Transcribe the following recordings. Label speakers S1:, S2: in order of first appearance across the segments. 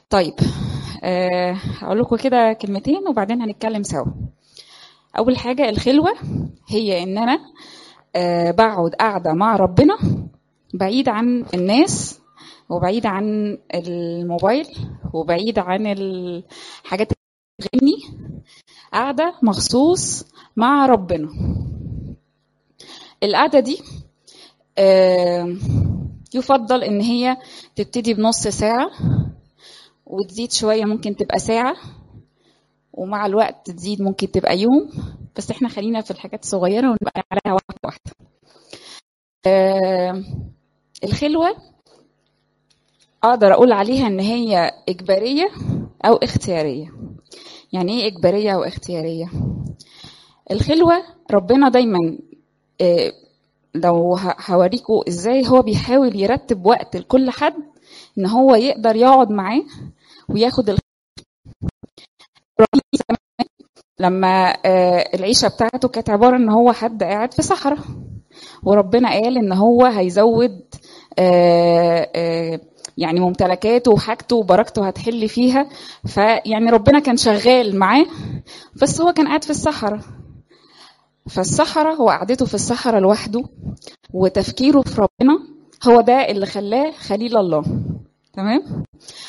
S1: طيب آه، هقول لكم كده كلمتين وبعدين هنتكلم سوا اول حاجه الخلوه هي ان انا آه، بقعد قاعده مع ربنا بعيد عن الناس وبعيد عن الموبايل وبعيد عن الحاجات اللي بتغني قاعده مخصوص مع ربنا القعده دي آه، يفضل ان هي تبتدي بنص ساعه وتزيد شويه ممكن تبقى ساعه ومع الوقت تزيد ممكن تبقى يوم بس احنا خلينا في الحاجات الصغيره ونبقى عليها واحده واحده آه الخلوه اقدر اقول عليها ان هي اجباريه او اختياريه يعني ايه اجباريه او اختياريه الخلوه ربنا دايما آه لو هوريكم ازاي هو بيحاول يرتب وقت لكل حد ان هو يقدر يقعد معاه وياخد لما العيشه بتاعته كانت عباره ان هو حد قاعد في صحراء وربنا قال ان هو هيزود يعني ممتلكاته وحاجته وبركته هتحل فيها فيعني ربنا كان شغال معاه بس هو كان قاعد في الصحراء فالصحراء وقعدته في الصحراء لوحده وتفكيره في ربنا هو ده اللي خلاه خليل الله تمام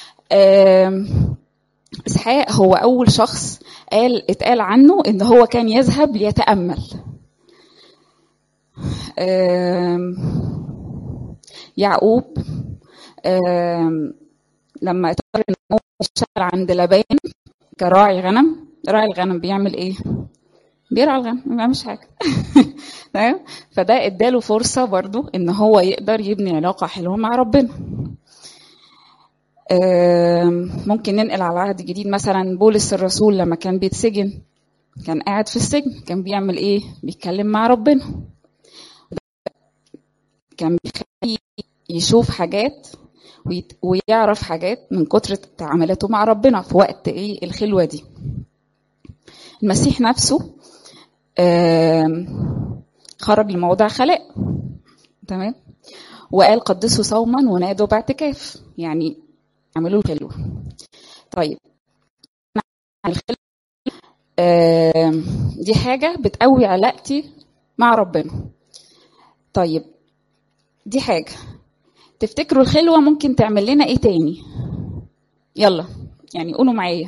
S1: اسحاق هو اول شخص قال اتقال عنه ان هو كان يذهب ليتامل يعقوب لما اضطر ان هو يشتغل عند لبان كراعي غنم راعي الغنم بيعمل ايه بيرعى الغنم ما بيعملش حاجه تمام فده اداله فرصه برضو ان هو يقدر يبني علاقه حلوه مع ربنا ممكن ننقل على العهد الجديد مثلا بولس الرسول لما كان بيتسجن كان قاعد في السجن كان بيعمل ايه بيتكلم مع ربنا كان بيخليه يشوف حاجات ويعرف حاجات من كتر تعاملاته مع ربنا في وقت ايه الخلوه دي المسيح نفسه خرج لموضع خلاء تمام وقال قدسوا صوما ونادوا باعتكاف يعني اعملوا الخلوه طيب الخلوه دي حاجه بتقوي علاقتي مع ربنا طيب دي حاجه تفتكروا الخلوه ممكن تعمل لنا ايه تاني يلا يعني قولوا معايا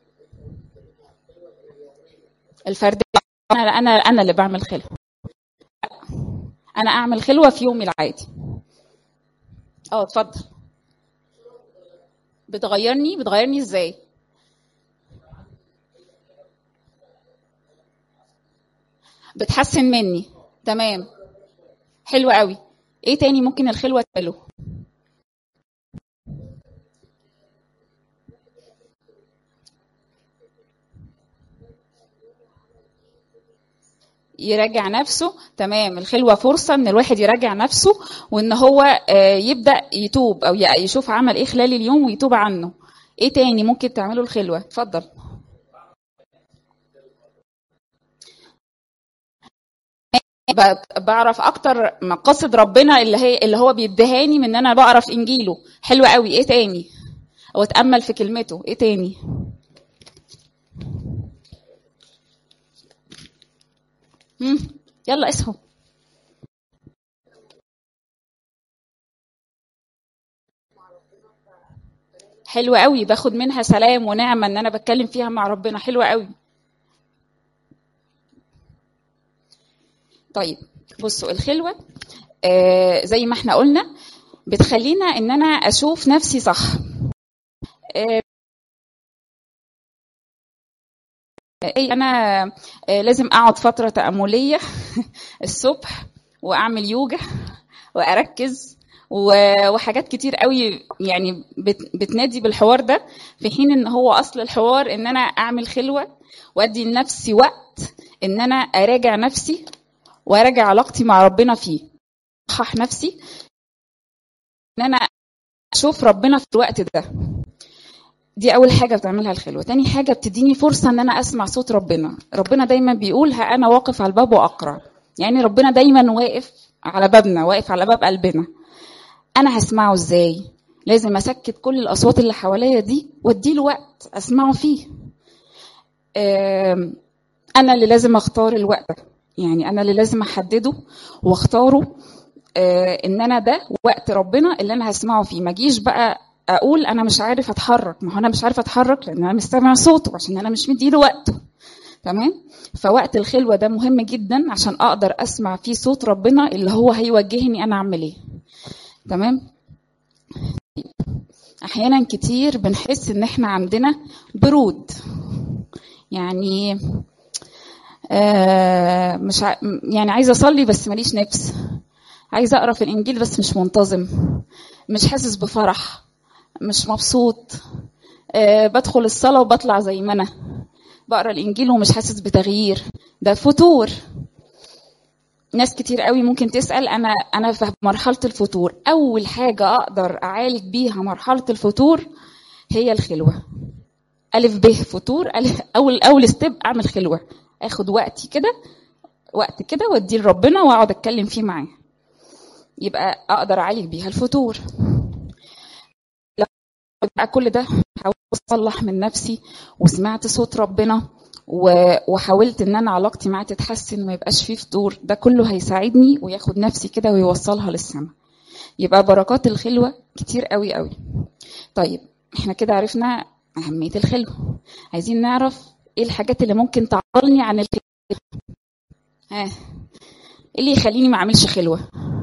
S1: الفرديه انا انا انا اللي بعمل خلوه انا اعمل خلوه في يومي العادي اه اتفضل بتغيرني بتغيرني ازاي بتحسن مني تمام حلو قوي ايه تاني ممكن الخلوه تعمله يراجع نفسه تمام الخلوه فرصه ان الواحد يراجع نفسه وان هو يبدا يتوب او يشوف عمل ايه خلال اليوم ويتوب عنه ايه تاني ممكن تعمله الخلوه اتفضل بعرف اكتر مقاصد ربنا اللي هي اللي هو بيدهاني من ان انا بقرا في انجيله حلو قوي ايه تاني او اتامل في كلمته ايه تاني مم. يلا اسهم حلوة قوي باخد منها سلام ونعمة ان انا بتكلم فيها مع ربنا حلوة قوي طيب بصوا الخلوة آه زي ما احنا قلنا بتخلينا ان انا اشوف نفسي صح آه اي انا لازم اقعد فتره تامليه الصبح واعمل يوجا واركز وحاجات كتير قوي يعني بتنادي بالحوار ده في حين ان هو اصل الحوار ان انا اعمل خلوه وادي لنفسي وقت ان انا اراجع نفسي واراجع علاقتي مع ربنا فيه اصحح نفسي ان انا اشوف ربنا في الوقت ده دي اول حاجه بتعملها الخلوه تاني حاجه بتديني فرصه ان انا اسمع صوت ربنا ربنا دايما بيقول ها انا واقف على الباب واقرع يعني ربنا دايما واقف على بابنا واقف على باب قلبنا انا هسمعه ازاي لازم اسكت كل الاصوات اللي حواليا دي واديله وقت اسمعه فيه آم، انا اللي لازم اختار الوقت ده. يعني انا اللي لازم احدده واختاره آه، ان انا ده وقت ربنا اللي انا هسمعه فيه ما اجيش بقى اقول انا مش عارف اتحرك ما هو انا مش عارف اتحرك لان انا مش سامع صوته عشان انا مش مديله وقته تمام فوقت الخلوه ده مهم جدا عشان اقدر اسمع فيه صوت ربنا اللي هو هيوجهني انا اعمل ايه تمام احيانا كتير بنحس ان احنا عندنا برود يعني آه مش ع... يعني عايزه اصلي بس ماليش نفس عايزه اقرا في الانجيل بس مش منتظم مش حاسس بفرح مش مبسوط آه بدخل الصلاه وبطلع زي ما انا بقرا الانجيل ومش حاسس بتغيير ده فتور ناس كتير قوي ممكن تسال انا انا في مرحله الفتور اول حاجه اقدر اعالج بيها مرحله الفتور هي الخلوه الف ب فتور ألف اول اول ستيب اعمل خلوه اخد وقتي كده وقت كده واديه لربنا واقعد اتكلم فيه معاه يبقى اقدر اعالج بيها الفتور لو بقى كل ده حاولت اصلح من نفسي وسمعت صوت ربنا و- وحاولت ان انا علاقتي معاه تتحسن وما يبقاش فيه فتور ده كله هيساعدني وياخد نفسي كده ويوصلها للسما يبقى بركات الخلوه كتير قوي قوي طيب احنا كده عرفنا اهميه الخلوه عايزين نعرف ايه الحاجات اللي ممكن تعطلني عن الخلوه ها ايه اللي يخليني ما اعملش خلوه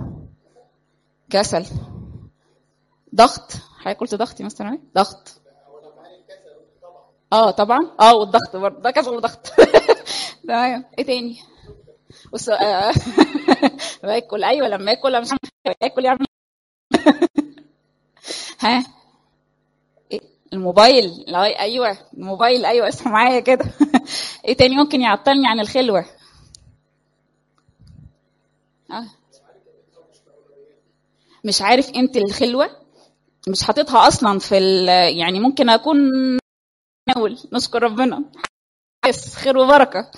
S1: كسل ضغط حضرتك قلت ضغطي مثلا إيه؟ ضغط اه طبعا اه والضغط برضه ده كسل وضغط تمام ايه تاني بص آه، باكل ايوه لما اكل أنا مش عارف اكل يعمل ها إيه؟ الموبايل لا ايوه الموبايل ايوه اسمع معايا كده ايه تاني ممكن يعطلني عن الخلوه آه. مش عارف قيمه الخلوه مش حاططها اصلا في ال يعني ممكن اكون نقول نشكر ربنا بس خير وبركه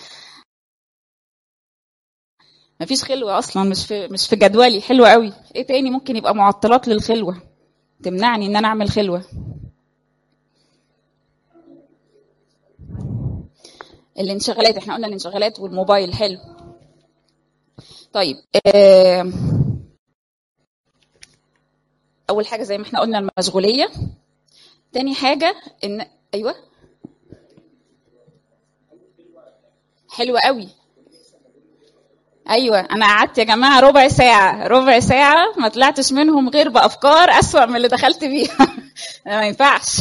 S1: مفيش خلوه اصلا مش في مش في جدولي حلوه قوي ايه تاني ممكن يبقى معطلات للخلوه تمنعني ان انا اعمل خلوه الانشغالات احنا قلنا الانشغالات والموبايل حلو طيب آه، اول حاجه زي ما احنا قلنا المشغوليه تاني حاجه ان ايوه حلوه قوي ايوه انا قعدت يا جماعه ربع ساعه ربع ساعه ما طلعتش منهم غير بافكار اسوأ من اللي دخلت بيها ما ينفعش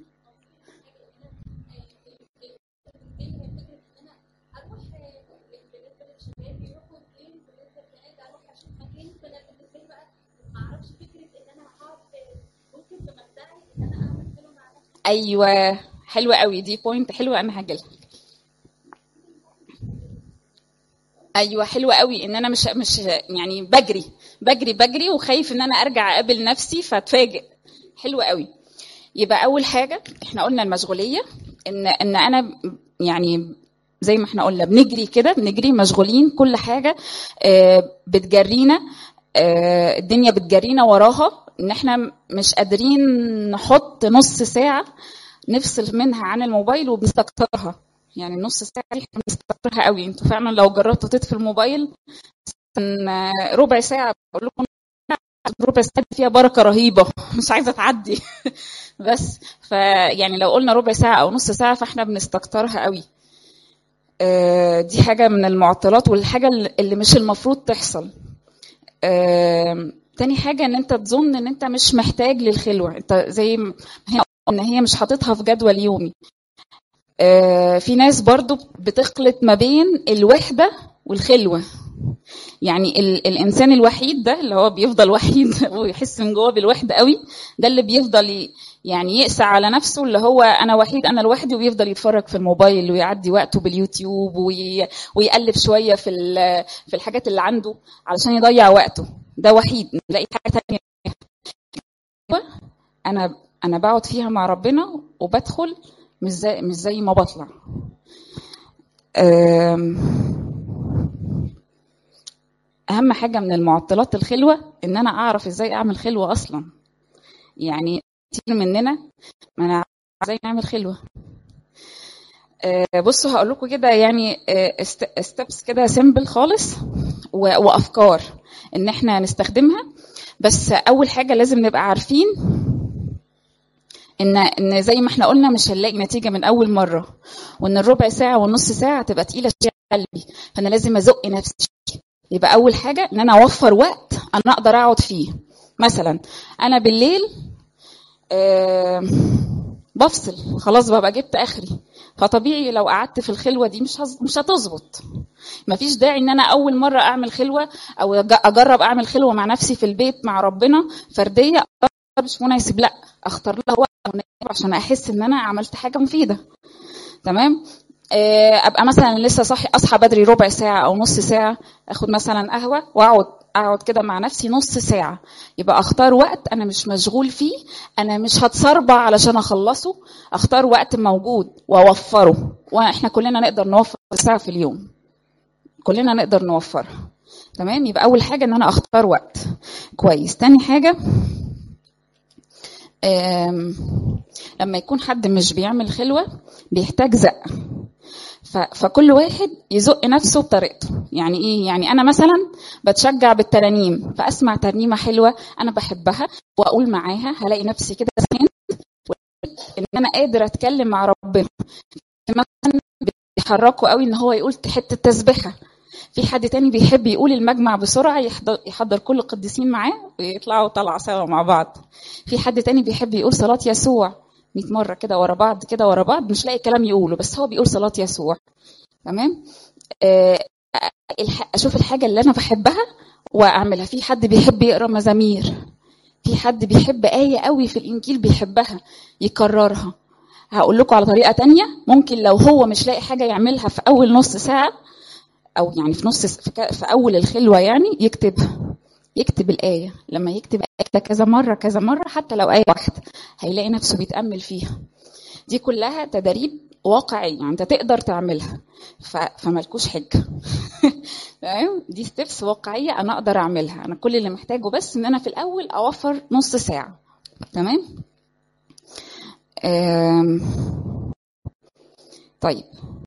S1: ايوه حلوه قوي دي بوينت حلوه انا هجيلها ايوه حلوه قوي ان انا مش مش يعني بجري بجري بجري وخايف ان انا ارجع اقابل نفسي فاتفاجئ حلوه قوي يبقى اول حاجه احنا قلنا المشغوليه ان ان انا يعني زي ما احنا قلنا بنجري كده بنجري مشغولين كل حاجه آه، بتجرينا آه، الدنيا بتجرينا وراها ان احنا مش قادرين نحط نص ساعه نفصل منها عن الموبايل وبنستكترها يعني النص ساعه دي احنا بنستكترها قوي انتوا فعلا لو جربتوا تطفي الموبايل مثلاً ربع ساعه بقول لكم ربع ساعه دي فيها بركه رهيبه مش عايزه تعدي بس فيعني لو قلنا ربع ساعه او نص ساعه فاحنا بنستكترها قوي آه، دي حاجه من المعطلات والحاجه اللي مش المفروض تحصل آم، تاني حاجة ان انت تظن ان انت مش محتاج للخلوة انت زي ما هي ان هي مش حاططها في جدول يومي آه، في ناس برضو بتخلط ما بين الوحدة والخلوة يعني ال الانسان الوحيد ده اللي هو بيفضل وحيد ويحس من جوه بالوحده قوي ده اللي بيفضل ي- يعني يقسى على نفسه اللي هو انا وحيد انا لوحدي وبيفضل يتفرج في الموبايل ويعدي وقته باليوتيوب وي ويقلب شويه في ال- في الحاجات اللي عنده علشان يضيع وقته ده وحيد نلاقي حاجه تانية انا انا بقعد فيها مع ربنا وبدخل مش زي مش زي ما بطلع أم، اهم حاجه من المعطلات الخلوه ان انا اعرف ازاي اعمل خلوه اصلا يعني كتير مننا ما نعرفش ازاي نعمل خلوه آه، بصوا هقول لكم كده يعني ستيبس كده سيمبل خالص و- وافكار ان احنا نستخدمها بس اول حاجه لازم نبقى عارفين ان ان زي ما احنا قلنا مش هنلاقي نتيجه من اول مره وان الربع ساعه والنص ساعه هتبقى تقيله شويه على قلبي فانا لازم ازق نفسي يبقى اول حاجه ان انا اوفر وقت انا اقدر اقعد فيه مثلا انا بالليل آه، بفصل خلاص ببقى جبت اخري فطبيعي لو قعدت في الخلوه دي مش هز... مش هتظبط مفيش داعي ان انا اول مره اعمل خلوه او أج- اجرب اعمل خلوه مع نفسي في البيت مع ربنا فرديه ده مش مناسب لا اختار لها وقت مناسب عشان احس ان انا عملت حاجه مفيده تمام آه، ابقى مثلا لسه صاحي اصحى بدري ربع ساعه او نص ساعه اخد مثلا قهوه واقعد اقعد كده مع نفسي نص ساعه يبقى اختار وقت انا مش مشغول فيه انا مش هتصربع علشان اخلصه اختار وقت موجود واوفره واحنا كلنا نقدر نوفر ساعه في اليوم كلنا نقدر نوفرها تمام يبقى اول حاجه ان انا اختار وقت كويس تاني حاجه آم، لما يكون حد مش بيعمل خلوه بيحتاج زق ف- فكل واحد يزق نفسه بطريقته يعني ايه يعني انا مثلا بتشجع بالترانيم فاسمع ترنيمه حلوه انا بحبها واقول معاها هلاقي نفسي كده سهنت ان انا قادر اتكلم مع ربنا مثلا بيحركوا قوي ان هو يقول حته تسبيحه في حد تاني بيحب يقول المجمع بسرعه يحضر, يحضر كل القديسين معاه ويطلعوا طلعه سوا مع بعض في حد تاني بيحب يقول صلاه يسوع 100 مره كده ورا بعض كده ورا بعض مش لاقي كلام يقوله بس هو بيقول صلاه يسوع تمام آه، الح- اشوف الحاجه اللي انا بحبها واعملها في حد بيحب يقرا مزامير في حد بيحب آية قوي في الإنجيل بيحبها يكررها هقول لكم على طريقة تانية ممكن لو هو مش لاقي حاجة يعملها في أول نص ساعة أو يعني في نص في ك- في أول الخلوة يعني يكتبها يكتب الآية لما يكتب آية ده كذا مرة كذا مرة حتى لو آية واحدة هيلاقي نفسه بيتأمل فيها دي كلها تدريب واقعي يعني انت تقدر تعملها ف... فملكوش حجه تمام دي ستيبس واقعيه انا اقدر اعملها انا كل اللي محتاجه بس ان انا في الاول اوفر نص ساعه تمام آم... طيب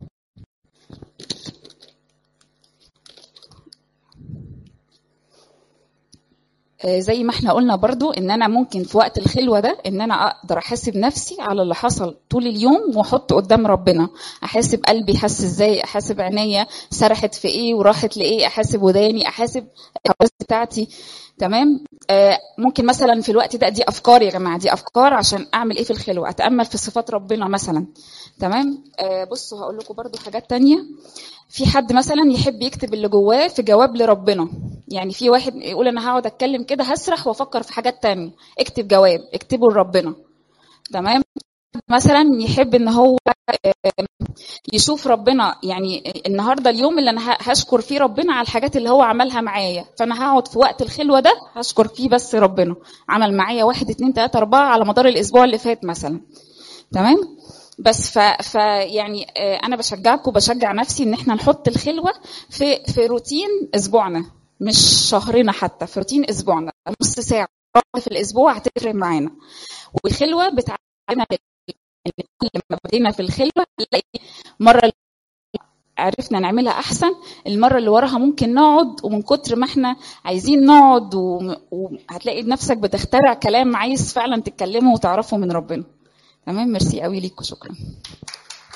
S1: آه، زي ما احنا قلنا برضو ان انا ممكن في وقت الخلوه ده ان انا اقدر احاسب نفسي على اللي حصل طول اليوم واحط قدام ربنا احاسب قلبي حس ازاي احاسب عينيا سرحت في ايه وراحت لايه احاسب وداني احاسب الحواس بتاعتي تمام آه ممكن مثلا في الوقت ده دي افكار يا جماعه دي افكار عشان اعمل ايه في الخلوه اتامل في صفات ربنا مثلا تمام آه بصوا هقول لكم برضو حاجات تانية في حد مثلا يحب يكتب اللي جواه في جواب لربنا يعني في واحد يقول انا هقعد اتكلم كده هسرح وافكر في حاجات تانية اكتب جواب اكتبه لربنا تمام مثلا يحب ان هو آه، يشوف ربنا يعني النهارده اليوم اللي انا ه- هشكر فيه ربنا على الحاجات اللي هو عملها معايا فانا هقعد في وقت الخلوه ده هشكر فيه بس ربنا عمل معايا واحد اتنين تلاته اربعه على مدار الاسبوع اللي فات مثلا تمام بس ف, ف يعني آه، انا بشجعكم بشجع نفسي ان احنا نحط الخلوه في في روتين اسبوعنا مش شهرنا حتى في روتين اسبوعنا نص ساعه في الاسبوع هتفرق معانا والخلوه بتعلمنا ان كل ما بدينا في الخلوه نلاقي مره عرفنا نعملها احسن المره اللي وراها ممكن نقعد ومن كتر ما احنا عايزين نقعد وم- وهتلاقي نفسك بتخترع كلام عايز فعلا تتكلمه وتعرفه من ربنا تمام ميرسي قوي ليكوا شكرا